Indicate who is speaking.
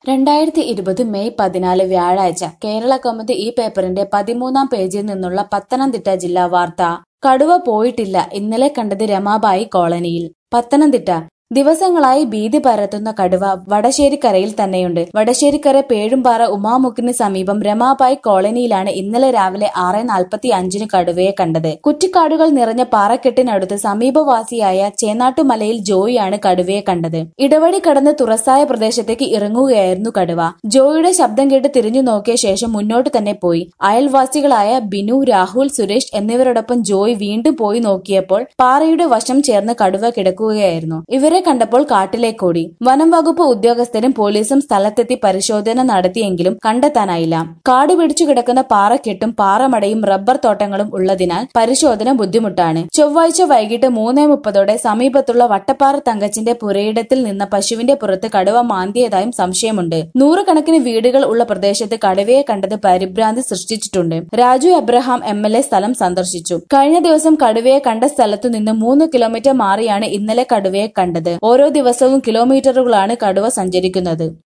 Speaker 1: രണ്ടായിരത്തി ഇരുപത് മെയ് പതിനാല് വ്യാഴാഴ്ച കേരള കൗമുദി ഈ പേപ്പറിന്റെ പതിമൂന്നാം പേജിൽ നിന്നുള്ള പത്തനംതിട്ട ജില്ലാ വാർത്ത കടുവ പോയിട്ടില്ല ഇന്നലെ കണ്ടത് രമാബായി കോളനിയിൽ പത്തനംതിട്ട ദിവസങ്ങളായി ഭീതി പരത്തുന്ന കടുവ വടശ്ശേരിക്കരയിൽ തന്നെയുണ്ട് വടശ്ശേരിക്കര പേഴുംപാറ ഉമാമുക്കിന് സമീപം രമാബായി കോളനിയിലാണ് ഇന്നലെ രാവിലെ ആറ് നാൽപ്പത്തി അഞ്ചിന് കടുവയെ കണ്ടത് കുറ്റിക്കാടുകൾ നിറഞ്ഞ പാറക്കെട്ടിനടുത്ത് സമീപവാസിയായ ചേന്നാട്ടുമലയിൽ ജോയിയാണ് കടുവയെ കണ്ടത് ഇടവഴി കടന്ന് തുറസായ പ്രദേശത്തേക്ക് ഇറങ്ങുകയായിരുന്നു കടുവ ജോയിയുടെ ശബ്ദം കേട്ട് തിരിഞ്ഞു നോക്കിയ ശേഷം മുന്നോട്ട് തന്നെ പോയി അയൽവാസികളായ ബിനു രാഹുൽ സുരേഷ് എന്നിവരോടൊപ്പം ജോയ് വീണ്ടും പോയി നോക്കിയപ്പോൾ പാറയുടെ വശം ചേർന്ന് കടുവ കിടക്കുകയായിരുന്നു ഇവരെ കണ്ടപ്പോൾ കാട്ടിലേക്കോടി വനം വകുപ്പ് ഉദ്യോഗസ്ഥരും പോലീസും സ്ഥലത്തെത്തി പരിശോധന നടത്തിയെങ്കിലും കണ്ടെത്താനായില്ല കാട് പിടിച്ചു കിടക്കുന്ന പാറക്കെട്ടും പാറമടയും റബ്ബർ തോട്ടങ്ങളും ഉള്ളതിനാൽ പരിശോധന ബുദ്ധിമുട്ടാണ് ചൊവ്വാഴ്ച വൈകിട്ട് മൂന്നേ മുപ്പതോടെ സമീപത്തുള്ള വട്ടപ്പാറ തങ്കച്ചിന്റെ പുരയിടത്തിൽ നിന്ന പശുവിന്റെ പുറത്ത് കടുവ മാന്തിയതായും സംശയമുണ്ട് നൂറുകണക്കിന് വീടുകൾ ഉള്ള പ്രദേശത്ത് കടുവയെ കണ്ടത് പരിഭ്രാന്തി സൃഷ്ടിച്ചിട്ടുണ്ട് Raju Abraham M L A സ്ഥലം സന്ദർശിച്ചു കഴിഞ്ഞ ദിവസം കടുവയെ കണ്ട സ്ഥലത്തു നിന്ന് മൂന്ന് കിലോമീറ്റർ മാറിയാണ് ഇന്നലെ കടുവയെ കണ്ടത് ഓരോ ദിവസവും കിലോമീറ്ററുകളാണ് കടുവ സഞ്ചരിക്കുന്നത്